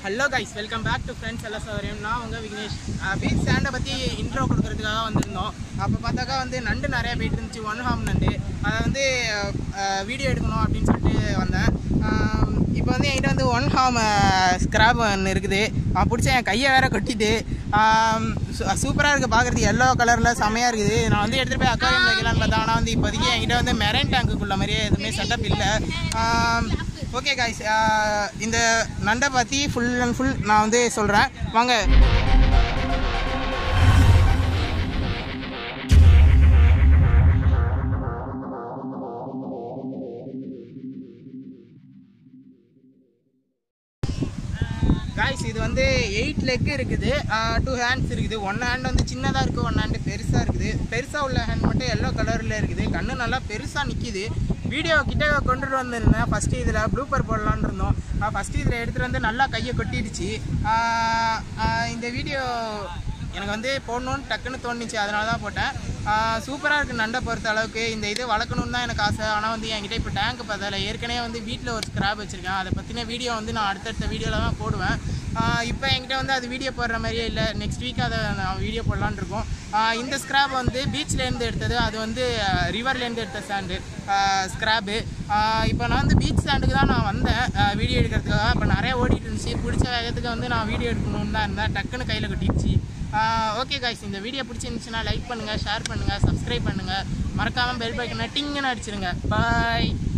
hello guys welcome back to friends எல்லாம் சௌரியம் நான் உங்கள் விக்னேஷ் பீச் ஸ்டாண்டை பற்றி இன்ட்ரோ கொடுக்கறதுக்காக வந்திருந்தோம் அப்போ பார்த்தாக்கா வந்து நண்டு நிறையா போயிட்டு இருந்துச்சு ஒன் ஹாம் நண்டு அதை வந்து வீடியோ எடுக்கணும் அப்படின்னு சொல்லிட்டு வந்தேன் இப்போ வந்து என்கிட்ட வந்து ஒன் ஹாம் ஸ்க்ராப் ஒன்று இருக்குது அவன் பிடிச்ச என் கையை வேற கொட்டிட்டு சூப்பராக இருக்குது பார்க்குறதுக்கு எல்லோ கலரில் செமையாக இருக்குது நான் வந்து எடுத்துகிட்டு போய் அக்வாரியம் வைக்கலான்னு பார்த்தேன் ஆனால் வந்து இப்போதைக்கு என்கிட்ட வந்து மெரைன் டேங்குக்குள்ள மாதிரியே எதுவுமே செட்டப் இல்லை ஓகே காய்ஸ் இந்த நண்டை பற்றி ஃபுல் அண்ட் ஃபுல் நான் வந்து சொல்கிறேன் வாங்க காய்ஸ் இது வந்து எயிட் லெக் இருக்குது டூ ஹேண்ட்ஸ் இருக்குது ஒன் ஹேண்ட் வந்து சின்னதாக இருக்குது ஒன் ஹேண்டு பெருசாக இருக்குது பெருசாக உள்ள ஹேண்ட் மட்டும் எல்லோ கலரில் இருக்குது கண்ணு நல்லா பெருசாக நிற்கிது வீடியோ கிட்ட கொண்டுட்டு வந்திருந்தேன் ஃபஸ்ட்டு இதில் ப்ளூப்பர் போடலான்னு இருந்தோம் ஃபஸ்ட்டு இதில் எடுத்துகிட்டு வந்து நல்லா கையை கொட்டிடுச்சு ஆஹ் ஆஹ் இந்த வீடியோ எனக்கு வந்து போடணும்னு டக்குன்னு தோணுச்சு அதனால தான் போட்டேன் சூப்பராக இருக்குது நண்டை பொறுத்த அளவுக்கு இந்த இது வளர்க்கணும்னு தான் எனக்கு ஆசை ஆனால் வந்து என்கிட்ட இப்போ டேங்க் பார்த்ததில்ல ஏற்கனவே வந்து வீட்டில் ஒரு ஸ்க்ராப் வச்சுருக்கேன் அதை பற்றின வீடியோ வந்து நான் அடுத்தடுத்த வீடியோவில் தான் போடுவேன் இப்போ என்கிட்ட வந்து அது வீடியோ போடுற மாதிரியே இல்லை நெக்ஸ்ட் வீக் அதை நான் வீடியோ போடலான்னு இருக்கோம் ஆஹ் இந்த ஸ்க்ராப் வந்து பீச்லேருந்து எடுத்தது அது வந்து ரிவர்லேருந்து எடுத்த சாண்டு ஸ்க்ராப்பு இப்போ நான் வந்து பீச் ஸ்டாண்டுக்கு தான் நான் வந்தேன் வீடியோ எடுக்கிறதுக்காக இப்போ நிறைய ஓடிட்டு இருந்துச்சு பிடிச்ச வேகத்துக்கு வந்து நான் வீடியோ எடுக்கணும்னு தான் இருந்தேன் டக்குன்னு கையில் கட்டிடுச்சு ஓகே காய்ஸ் இந்த வீடியோ பிடிச்சிருந்துச்சுன்னா லைக் பண்ணுங்கள் ஷேர் பண்ணுங்கள் சப்ஸ்கிரைப் பண்ணுங்கள் மறக்காமல் பெல் பைக்கனை டிங்குன்னு அடிச்சிருங்க பாய்